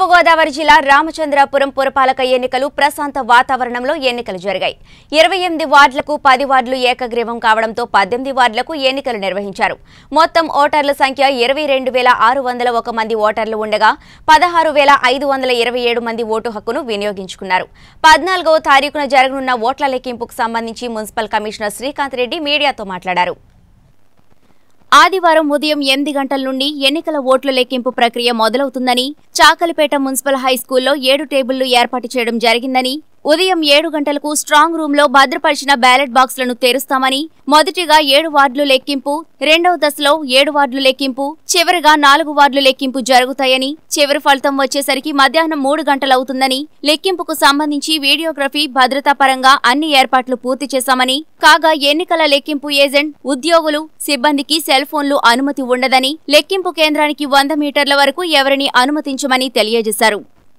తూర్పుగోదావరి జిల్లా రామచంద్రాపురం పురపాలక ఎన్నికలు ప్రశాంత వాతావరణంలో ఎన్నికలు జరిగాయి ఇరవై ఎనిమిది వార్డులకు పది వార్డులు ఏకగ్రీవం కావడంతో పద్దెనిమిది వార్డులకు ఎన్నికలు నిర్వహించారు మొత్తం ఓటర్ల సంఖ్య ఇరవై రెండు వేల ఆరు వందల ఒక మంది ఓటర్లు ఉండగా పదహారు వేల ఐదు వందల ఇరవై ఏడు మంది ఓటు హక్కును వినియోగించుకున్నారు పద్నాలుగవ తారీఖున జరగనున్న ఓట్ల లెక్కింపుకు సంబంధించి మున్సిపల్ కమిషనర్ శ్రీకాంత్ రెడ్డి మీడియాతో మాట్లాడారు ఆదివారం ఉదయం ఎనిమిది గంటల నుండి ఎన్నికల ఓట్ల లెక్కింపు ప్రక్రియ మొదలవుతుందని చాకలిపేట మున్సిపల్ హై స్కూల్లో ఏడు టేబుళ్లు ఏర్పాటు చేయడం జరిగిందని ఉదయం ఏడు గంటలకు స్ట్రాంగ్ రూమ్ లో భద్రపరిచిన బ్యాలెట్ బాక్సులను తెరుస్తామని మొదటిగా ఏడు వార్డులు లెక్కింపు రెండవ దశలో ఏడు వార్డులు లెక్కింపు చివరిగా నాలుగు వార్డులు లెక్కింపు జరుగుతాయని చివరి ఫలితం వచ్చేసరికి మధ్యాహ్నం మూడు గంటలవుతుందని లెక్కింపుకు సంబంధించి వీడియోగ్రఫీ భద్రతా పరంగా అన్ని ఏర్పాట్లు పూర్తి చేశామని కాగా ఎన్నికల లెక్కింపు ఏజెంట్ ఉద్యోగులు సిబ్బందికి సెల్ ఫోన్లు అనుమతి ఉండదని లెక్కింపు కేంద్రానికి వంద మీటర్ల వరకు ఎవరిని అనుమతించమని తెలియజేశారు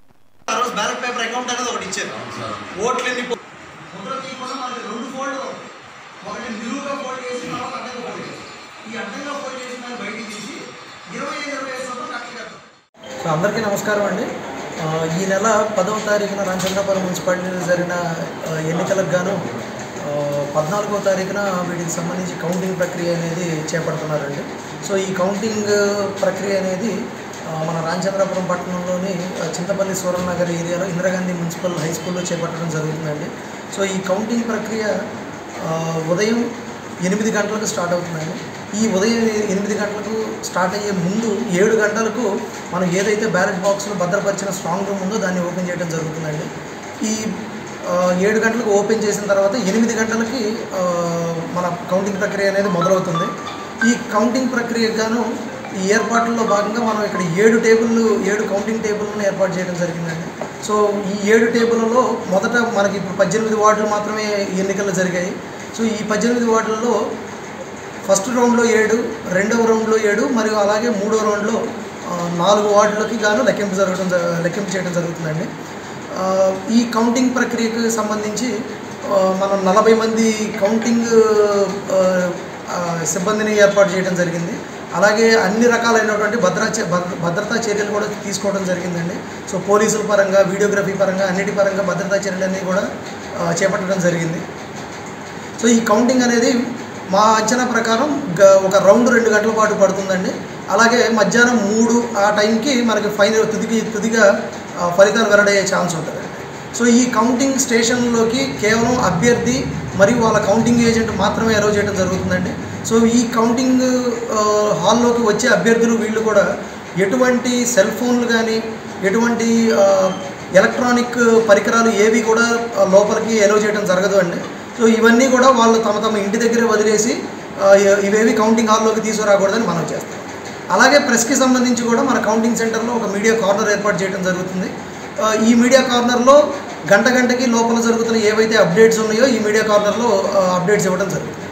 ఆ రోజు బ్యాలెట్ పేపర్ అకౌంట్ అనేది ఒకటి ఇచ్చారు ఓట్లు ఎన్ని పో- ముద్ర తీయకుండా మనకి రెండు ఫోల్డ్ ఒకటి నిలువుగా ఫోల్డ్ చేసి తర్వాత అడ్డంగా ఫోల్డ్ చేసి ఈ అడ్డంగా ఫోల్డ్ చేసిన దాన్ని బయటికి తీసి ఇరవై ఐదు ఇరవై ఐదు శాతం కరెక్ట్ కడతాం సో అందరికీ నమస్కారం అండి ఆ, ఈ నెల పదవ తారీఖున రామచంద్రపురం మున్సిపాలిటీలో జరిగిన ఆ, ఎన్నికలకు గాను ఆ, పద్నాలుగో తారీఖున వీటికి సంబంధించి కౌంటింగ్ ప్రక్రియ అనేది చేపడుతున్నారండి సో ఈ కౌంటింగ్ ప్రక్రియ అనేది ఆ, మన రామచంద్రపురం పట్టణంలోని ఆ, చింతపల్లి సూరనగర్ ఏరియాలో ఇందిరాగాంధీ మున్సిపల్ హై స్కూల్లో చేపట్టడం జరుగుతుందండి సో ఈ కౌంటింగ్ ప్రక్రియ ఆ, ఉదయం ఎనిమిది గంటలకు స్టార్ట్ అవుతుందండి ఈ ఉదయం ఎనిమిది గంటలకు స్టార్ట్ అయ్యే ముందు ఏడు గంటలకు మనం ఏదైతే బ్యాలెట్ బాక్స్లో భద్రపరిచిన స్ట్రాంగ్ రూమ్ ఉందో దాన్ని ఓపెన్ చేయడం జరుగుతుందండి ఈ ఆ, ఏడు గంటలకు ఓపెన్ చేసిన తర్వాత ఎనిమిది గంటలకి ఆ, మన కౌంటింగ్ ప్రక్రియ అనేది మొదలవుతుంది ఈ కౌంటింగ్ ప్రక్రియకు గాను ఈ ఏర్పాట్లలో భాగంగా మనం ఇక్కడ ఏడు టేబుల్లు ఏడు కౌంటింగ్ టేబుల్ను ఏర్పాటు చేయడం జరిగిందండి సో ఈ ఏడు టేబుల్లలో మొదట మనకి ఇప్పుడు పద్దెనిమిది వార్డులు మాత్రమే ఎన్నికలు జరిగాయి సో ఈ పద్దెనిమిది వార్డులలో ఫస్ట్ రౌండ్లో ఏడు రెండవ రౌండ్లో ఏడు మరియు అలాగే మూడో రౌండ్లో ఆ, నాలుగు వార్డులకి గాను లెక్కింపు జరగడం జ- లెక్కింపు చేయడం జరుగుతుందండి ఆ, ఈ కౌంటింగ్ ప్రక్రియకు సంబంధించి ఆ, మనం నలభై మంది కౌంటింగ్ ఆ, ఆ, సిబ్బందిని ఏర్పాటు చేయడం జరిగింది అలాగే అన్ని రకాలైనటువంటి భద్రా చ- భద్ర- భద్రతా చర్యలు కూడా తీసుకోవడం జరిగిందండి సో పోలీసుల పరంగా వీడియోగ్రఫీ పరంగా అన్నిటి పరంగా భద్రతా చర్యలన్నీ కూడా ఆ, చేపట్టడం జరిగింది సో ఈ కౌంటింగ్ అనేది మా అంచనా ప్రకారం గ- ఒక రౌండ్ రెండు గంటల పాటు పడుతుందండి అలాగే మధ్యాహ్నం మూడు ఆ టైంకి మనకి ఫైనల్ తుదికి తుదిగా ఆ, ఫలితాలు వెల్లడయ్యే ఛాన్స్ ఉంటుందండి సో ఈ కౌంటింగ్ స్టేషన్లోకి కేవలం అభ్యర్థి మరియు వాళ్ళ కౌంటింగ్ ఏజెంట్ మాత్రమే అలౌ చేయడం జరుగుతుందండి సో ఈ కౌంటింగ్ ఆ, హాల్లోకి వచ్చే అభ్యర్థులు వీళ్ళు కూడా ఎటువంటి సెల్ ఫోన్లు కానీ ఎటువంటి ఆ, ఎలక్ట్రానిక్ పరికరాలు ఏవి కూడా ఆ, లోపలికి ఎలో చేయడం జరగదు అండి సో ఇవన్నీ కూడా వాళ్ళు తమ తమ ఇంటి దగ్గరే వదిలేసి ఆ, ఇ- ఇవేవి కౌంటింగ్ హాల్లోకి తీసుకురాకూడదని మనం చేస్తాం అలాగే ప్రెస్కి సంబంధించి కూడా మన కౌంటింగ్ సెంటర్లో ఒక మీడియా కార్నర్ ఏర్పాటు చేయడం జరుగుతుంది ఆ, ఈ మీడియా కార్నర్లో గంట గంటకి లోపల జరుగుతున్న ఏవైతే అప్డేట్స్ ఉన్నాయో ఈ మీడియా కార్నర్లో ఆ, అప్డేట్స్ ఇవ్వడం జరుగుతుంది